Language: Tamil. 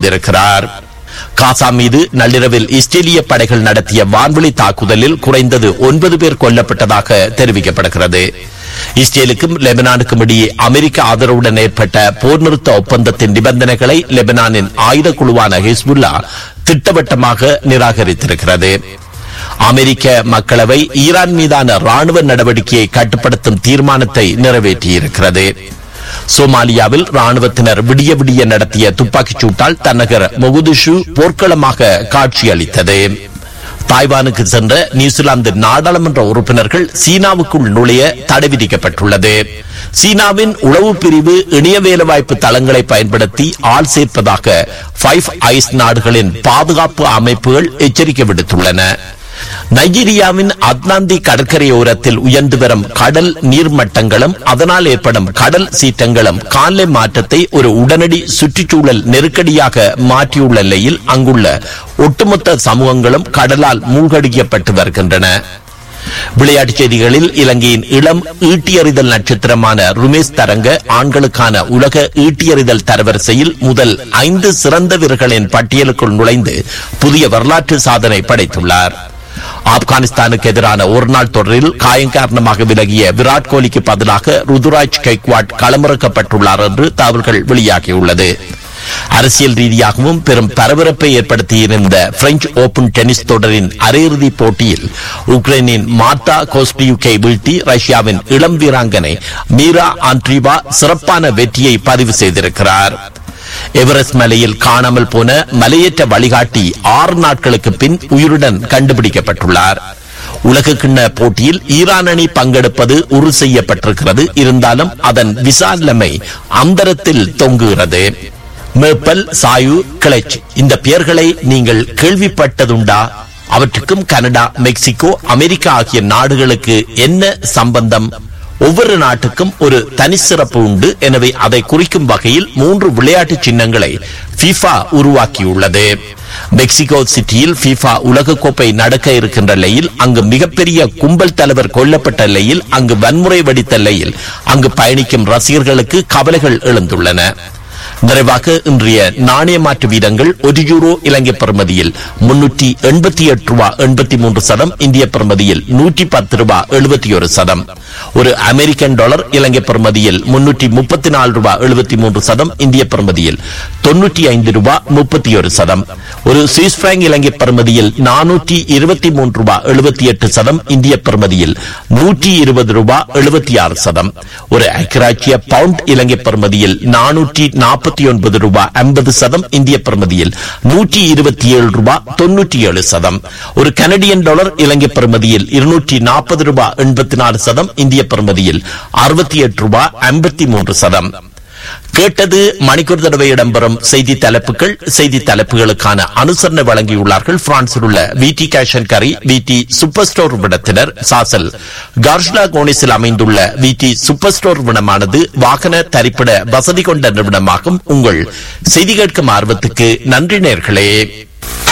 செய்திருக்கிறார் காசா மீது நள்ளிரவில் இஸ்ரேலிய படைகள் நடத்திய வான்வெளி தாக்குதலில் குறைந்தது ஒன்பது பேர் கொல்லப்பட்டதாக தெரிவிக்கப்படுகிறது இஸ்ரேலுக்கும் லெபனானுக்கும் இடையே அமெரிக்க ஆதரவுடன் ஏற்பட்ட போர் நிறுத்த ஒப்பந்தத்தின் நிபந்தனைகளை லெபனானின் ஆயுத குழுவான ஹிஸ்புல்லா திட்டவட்டமாக நிராகரித்திருக்கிறது அமெரிக்க மக்களவை ஈரான் மீதான ராணுவ நடவடிக்கையை கட்டுப்படுத்தும் தீர்மானத்தை நிறைவேற்றியிருக்கிறது சோமாலியாவில் ராணுவத்தினர் விடிய விடிய நடத்திய துப்பாக்கிச் சூட்டால் தன்னகர் மொகுதிஷு போர்க்களமாக காட்சியளித்தது தாய்வானுக்கு சென்ற நியூசிலாந்து நாடாளுமன்ற உறுப்பினர்கள் சீனாவுக்குள் நுழைய தடை விதிக்கப்பட்டுள்ளது சீனாவின் உளவு பிரிவு இணைய வேலைவாய்ப்பு தளங்களை பயன்படுத்தி ஆள் சேர்ப்பதாக ஃபைவ் ஐஸ் நாடுகளின் பாதுகாப்பு அமைப்புகள் எச்சரிக்கை விடுத்துள்ளன நைஜீரியாவின் அத்லாந்தி கடற்கரையோரத்தில் உயர்ந்து வரும் கடல் நீர்மட்டங்களும் அதனால் ஏற்படும் கடல் சீற்றங்களும் காலை மாற்றத்தை ஒரு உடனடி சுற்றுச்சூழல் நெருக்கடியாக மாற்றியுள்ள நிலையில் அங்குள்ள ஒட்டுமொத்த சமூகங்களும் கடலால் மூழ்கடிக்கப்பட்டு வருகின்றன விளையாட்டுச் செய்திகளில் இலங்கையின் இளம் ஈட்டியறிதல் நட்சத்திரமான ருமேஷ் தரங்க ஆண்களுக்கான உலக ஈட்டியறிதல் தரவரிசையில் முதல் ஐந்து சிறந்த வீரர்களின் பட்டியலுக்குள் நுழைந்து புதிய வரலாற்று சாதனை படைத்துள்ளார் ஆப்கானிஸ்தானுக்கு எதிரான ஒருநாள் தொடரில் காயம் காரணமாக விலகிய விராட் கோலிக்கு பதிலாக ருதுராஜ் கைக்வாட் களமிறக்கப்பட்டுள்ளார் என்று தகவல்கள் வெளியாகியுள்ளது அரசியல் ரீதியாகவும் பெரும் பரபரப்பை ஏற்படுத்தியிருந்த பிரெஞ்சு ஓபன் டென்னிஸ் தொடரின் அரையிறுதிப் போட்டியில் உக்ரைனின் மார்டா கோஸ்டியுக்கை வீழ்த்தி ரஷ்யாவின் இளம் வீராங்கனை மீரா ஆண்ட்ரீவா சிறப்பான வெற்றியை பதிவு செய்திருக்கிறார் எவரெஸ்ட் மலையில் காணாமல் போன மலையேற்ற வழிகாட்டி ஆறு நாட்களுக்கு பின் உயிருடன் கண்டுபிடிக்கப்பட்டுள்ளார் உலக கிண்ண போட்டியில் ஈரான் அணி பங்கெடுப்பது உறுதி செய்யப்பட்டிருக்கிறது இருந்தாலும் அதன் விசா நிலைமை அந்தரத்தில் தொங்குகிறது மேப்பல் சாயு கிளச் இந்த பெயர்களை நீங்கள் கேள்விப்பட்டதுண்டா அவற்றுக்கும் கனடா மெக்சிகோ அமெரிக்கா ஆகிய நாடுகளுக்கு என்ன சம்பந்தம் ஒவ்வொரு நாட்டுக்கும் ஒரு தனிச்சிறப்பு உண்டு எனவே அதை குறிக்கும் வகையில் மூன்று விளையாட்டு சின்னங்களை FIFA உருவாக்கியுள்ளது மெக்சிகோ சிட்டியில் FIFA உலகக்கோப்பை நடக்க இருக்கின்ற நிலையில் அங்கு மிகப்பெரிய கும்பல் தலைவர் கொல்லப்பட்ட நிலையில் அங்கு வன்முறை வெடித்த நிலையில் அங்கு பயணிக்கும் ரசிகர்களுக்கு கவலைகள் எழுந்துள்ளன நிறைவாக இன்றைய நாணய மாற்று வீதங்கள் ஒரு யூரோ இலங்கை பெறுமதியில் முன்னூற்றி எண்பத்தி எட்டு ரூபா எண்பத்தி மூன்று சதம் இந்திய பெறுமதியில் நூற்றி பத்து ரூபா எழுபத்தி ஒரு சதம் ஒரு அமெரிக்கன் டாலர் இலங்கை பெறுமதியில் முன்னூற்றி முப்பத்தி நாலு ரூபா எழுபத்தி மூன்று சதம் இந்திய பெறுமதியில் தொன்னூற்றி ஐந்து ரூபா முப்பத்தி ஒரு சதம் ஒரு சுவிஸ் பிராங்க் இலங்கை பெறுமதியில் நானூற்றி இருபத்தி மூன்று ரூபா எழுபத்தி எட்டு சதம் இந்திய பெறுமதியில் நூற்றி இருபது ரூபா எழுபத்தி ஆறு சதம் ஒரு ஐக்கிராட்சிய பவுண்ட் இலங்கை பெறுமதியில் நானூற்றி நாற்பத்தி ஒன்பது ரூபா ஐம்பது சதம் இந்திய பெறுமதியில் நூற்றி இருபத்தி ஏழு ரூபா தொன்னூற்றி ஏழு சதம் ஒரு கனடியன் டாலர் இலங்கை பெறுமதியில் இருநூற்றி நாற்பது ரூபா எண்பத்தி நாலு சதம் இந்திய பெறுமதியில் அறுபத்தி எட்டு ரூபா ஐம்பத்தி மூன்று சதம் கேட்டது மணிக்கூர் தடவை இடம்பெறும் செய்தி தலைப்புகள் செய்தி தலைப்புகளுக்கான அனுசரணை வழங்கியுள்ளார்கள் பிரான்சில் உள்ள V T cash carry V T super store விடத்தினர் சாசல் கார்ஷ்லா கோனிஸில் அமைந்துள்ள வி டி சூப்பர் ஸ்டோர் விடமானது வாகன தரிப்பிட வசதி கொண்ட நிறுவனமாகும் உங்கள் செய்தி கேட்கும் ஆர்வத்துக்கு நன்றி நேர்களே